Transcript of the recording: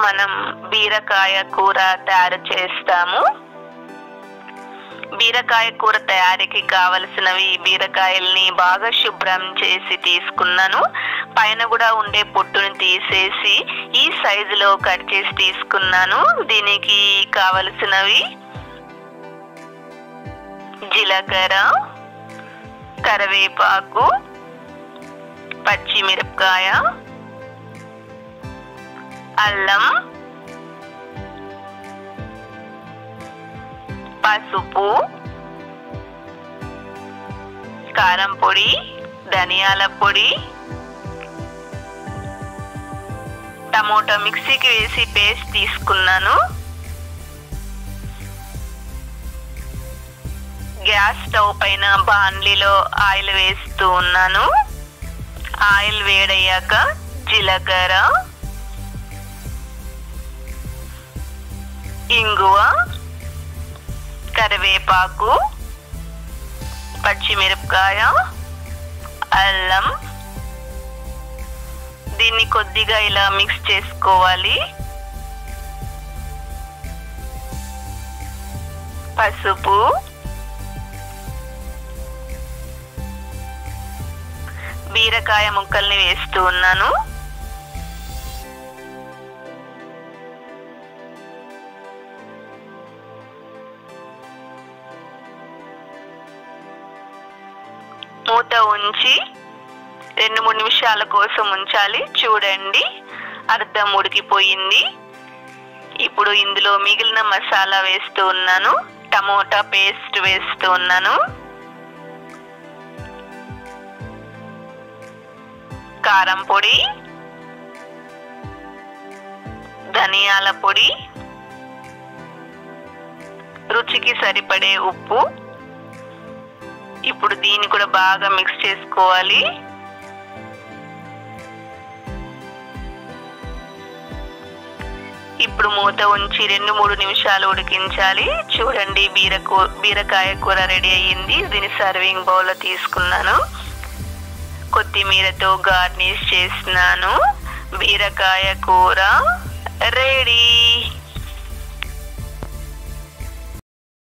మనం బీరకాయ కూర తయారు చేస్తాము బీరకాయ కూర తయారీకి కావలసినవి బీరకాయల్ని బాగా శుభ్రం చేసి తీసుకున్నాను పైన కూడా ఉండే పొట్టుని తీసేసి ఈ సైజులో కట్ చేసి తీసుకున్నాను దీనికి కావలసినవి జీలకర్ర కరివేపాకు పచ్చిమిరపకాయ అల్లం పసుపు కారం పొడి ధనియాల పొడి టమోటా మిక్సీకి వేసి పేస్ట్ తీసుకున్నాను గ్యాస్ స్టవ్ పైన బాన్లీలో ఆయిల్ వేస్తూ ఉన్నాను ఆయిల్ వేడయ్యాక జీలకర్ర ఇంగువ కరివేపాకు పచ్చిమిరపకాయ అల్లం దీన్ని కొద్దిగా ఇలా మిక్స్ చేసుకోవాలి పసుపు బీరకాయ ముక్కల్ని వేస్తూ ఉన్నాను మూత ఉంచి రెండు మూడు నిమిషాల కోసం ఉంచాలి చూడండి అర్థం ఉడికిపోయింది ఇప్పుడు ఇందులో మిగిలిన మసాలా వేస్తూ ఉన్నాను టమోటా పేస్ట్ వేస్తూ ఉన్నాను కారం పొడి ధనియాల పొడి రుచికి సరిపడే ఉప్పు ఇప్పుడు దీన్ని కూడా బాగా మిక్స్ చేసుకోవాలి ఇప్పుడు మూత ఉంచి రెండు మూడు నిమిషాలు ఉడికించాలి చూడండి బీరకు బీరకాయ కూర రెడీ అయ్యింది దీన్ని సర్వింగ్ బౌల్లో తీసుకున్నాను కొత్తిమీరతో గార్నిష్ చేసినాను బీరకాయ కూర రెడీ